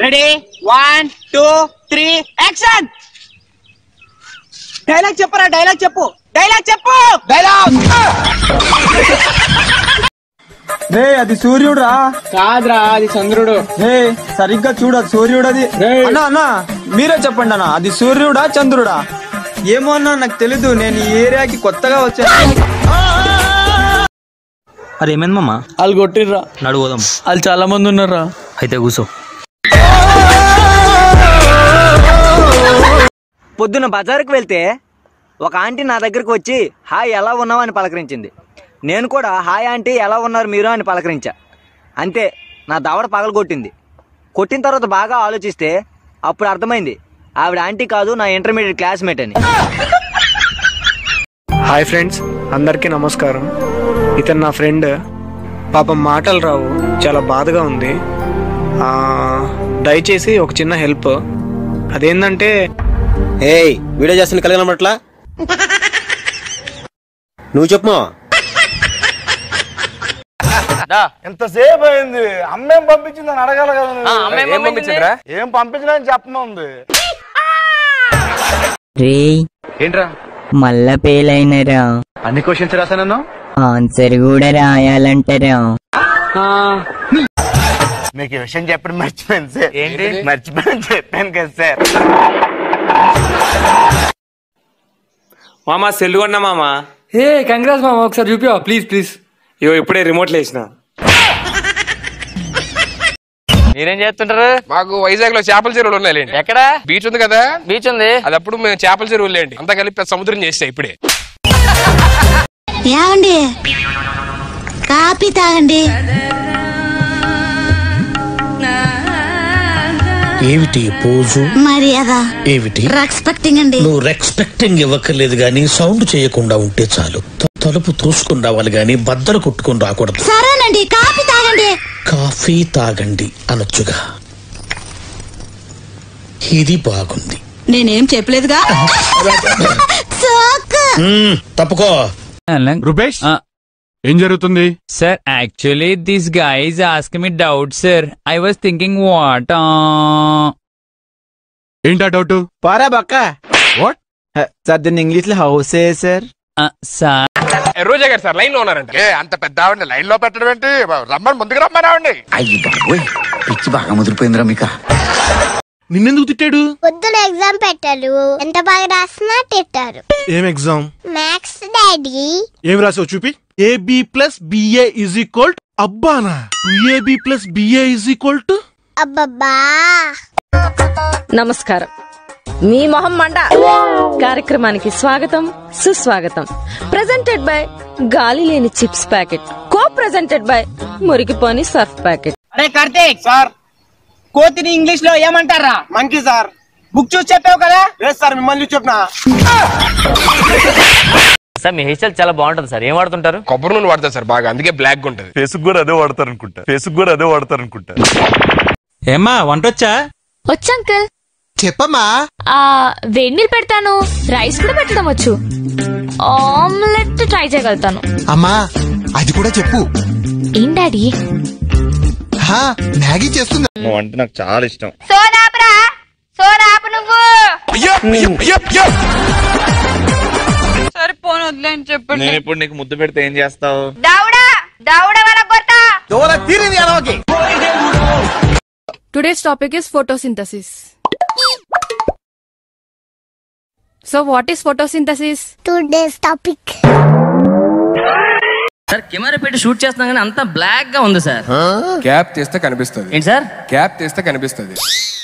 Ready one two three action dialogue చెప్పరా dialogue చెప్పు dialogue చెప్పు డైలాగ్ రే అది సూర్యుడురా కాదురా అది చంద్రుడు రే సరిగ్గా చూడు అది సూర్యుడు అది అన్న అన్న మీరే చెప్పండి అన్న అది సూర్యుడా చంద్రుడా ఏమో అన్నా నాకు తెలీదు నేను ఈ ఏరియాకి కొత్తగా వచ్చాను అరే ఏమైంది మామ వాళ్ళు కొట్టిర్రా నడు పోదాం వాళ్ళు చాలా మంది ఉన్నారా అయితే కూర్చో పొద్దున బజారుకు వెళ్తే ఒక ఆంటీ నా దగ్గరకు వచ్చి హాయ్ ఎలా ఉన్నావు అని పలకరించింది నేను కూడా హాయ్ ఆంటీ ఎలా ఉన్నారు మీరు అని పలకరించా అంతే నా దవడ పగలు కొట్టింది కొట్టిన తర్వాత బాగా ఆలోచిస్తే అప్పుడు అర్థమైంది ఆవిడ ఆంటీ కాదు నా ఇంటర్మీడియట్ క్లాస్మేట్ అని హాయ్ ఫ్రెండ్స్ అందరికీ నమస్కారం ఇతను నా ఫ్రెండ్ పాపం మాటలు రావు చాలా బాధగా ఉంది ఆ, దయచేసి ఒక చిన్న హెల్ప్ అదేంటంటే ఏయ్ వీడియో చేస్తున్న కలిగినట్లా నువ్వు చెప్పు ఎంతసేపు అయింది అమ్మేం పంపించిందని అడగాల కదా నువ్వు. ఏం పంపించిందిరా ఏం పంపించలేని చెప్పమంది రే ఏంట్రా మళ్ళా పేలైనరా అన్ని క్వశ్చన్స్ రాసానన్నా ఆన్సర్ కూడా రాయాలంటారా మీకు ఈ విషయం చెప్పడం మర్చిపోయింది సార్ ఏంటి మర్చిపోయాను చెప్పాను కదా సార్ మామ సెల్ కొన్నా మామ హే కంగ్రాస్ మామ ఒకసారి చూపివా ప్లీజ్ ప్లీజ్ ఇగో ఇప్పుడే రిమోట్ లేసిన మీరేం చేస్తుంటారు మాకు వైజాగ్ లో చేపల చెరువులు ఉన్నాయండి ఎక్కడ బీచ్ ఉంది కదా బీచ్ ఉంది అది అప్పుడు మేము చేపల చెరువులు లేండి అంతా కలిపి పెద్ద సముద్రం చేస్తే ఇప్పుడే ఏమండి కాపీ తాగండి ఏమిటి పోజు మర్యాద ఏమిటి రెస్పెక్టింగ్ అండి నువ్వు రెస్పెక్టింగ్ ఇవ్వక్కర్లేదు గాని సౌండ్ చేయకుండా ఉంటే చాలు త- తలుపు తోసుకుని రావాలి గాని బద్దలు కొట్టుకుని రాకూడదు సరేనండి కాపీ తాగండి కాఫీ తాగండి అనొచ్చుగా ఇది బాగుంది నేనేం చెప్పలేదుగా సోకు మ్మ్, తప్పుకో రూపేష్ ఏం జరుగుతుంది sir actually this guys ask me doubt sir I was thinking what ఏంటా డౌట్ పారా బక్క వాట్ సార్ దీన్ని ఇంగ్లీష్ లో హౌసే సార్ సార్ రోజా గారు సార్ లైన్ లో ఉన్నారంట ఏ అంత పెద్ద ఆవిడ లైన్ లో పెట్టడం ఏంటి రమ్మని ముందుకు రమ్మని ఆవిడ అయ్యి బాబోయ్ పిచ్చి బాగా ముదిరిపోయిందిరా మీకా నిన్నెందుకు తిట్టాడు పొద్దున ఎగ్జామ్ పెట్టారు ఎంత బాగా రాసినా తిట్టారు ఏం ఎగ్జామ్ మ్యాథ్స్ డాడీ ఏం రాసావు చూపి AB plus BA is equal అబ్బానా AB plus BA is equal to అబ్బబ్బా నమస్కారం మీ మొహం మండ కార్యక్రమానికి స్వాగతం సుస్వాగతం ప్రెజెంటెడ్ బై గాలి లేని చిప్స్ ప్యాకెట్ కో ప్రెజెంటెడ్ బై మురికిపోని సర్ఫ్ ప్యాకెట్ అరే కార్తీక్ సార్ కోతిని ఇంగ్లీష్ లో ఏమంటారా మంకీ సార్ బుక్ చూసి చెప్పావు కదా లేదు సార్ మిమ్మల్ని చెప్పిన సార్ మీ హెయిర్ స్టైల్ చాలా బాగుంటుంది సార్ ఏం వాడుతుంటారు కొబ్బరి నూనె వాడతారు సార్ బాగా అందుకే బ్లాక్ ఉంటుంది ఫేస్బుక్ కూడా అదే వాడతారు అనుకుంటా ఫేస్బుక్ కూడా అదే వాడతారు అనుకుంటా ఏమ్మా వంట వచ్చా వచ్చు అంకుల్ చెప్పమ్మా ఆ వేడి నీళ్ళు పెడతాను రైస్ కూడా పెట్టడం వచ్చు ఆమ్లెట్ ట్రై చేయగలుగుతాను అమ్మా అది కూడా చెప్పు ఏం డాడీ హా మ్యాగీ చేస్తుంది నువ్వు అంటే నాకు చాలా ఇష్టం సోనాపురా సోనాపు నువ్వు సరే పోను వదిలేని చెప్పండి నేను ఇప్పుడు నీకు ముద్దు పెడితే ఏం చేస్తావు దౌడా దౌడ వల కొత్త Today's topic is photosynthesis. So, what is photosynthesis? Today's topic sir camera పెట్టి షూట్ చేస్తున్నాం కానీ అంతా బ్లాక్ గా ఉంది సార్ క్యాప్ తీస్తే కనిపిస్తుంది ఏంటి సార్ క్యాప్ తీస్తే కనిపిస్తుంది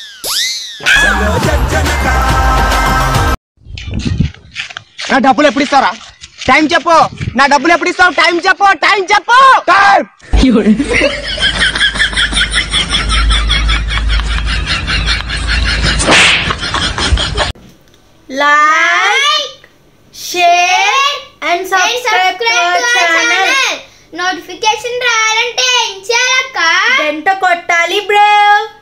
నా డబ్బులు ఎప్పుడు ఇస్తారా టైం చెప్పు నా డబ్బులు ఎప్పుడు ఇస్తావు టైం చెప్పు టైం చెప్పు time like share and subscribe to our channel notification రావాలంటే ఏం చేయాలక్క గంట కొట్టాలి బ్రో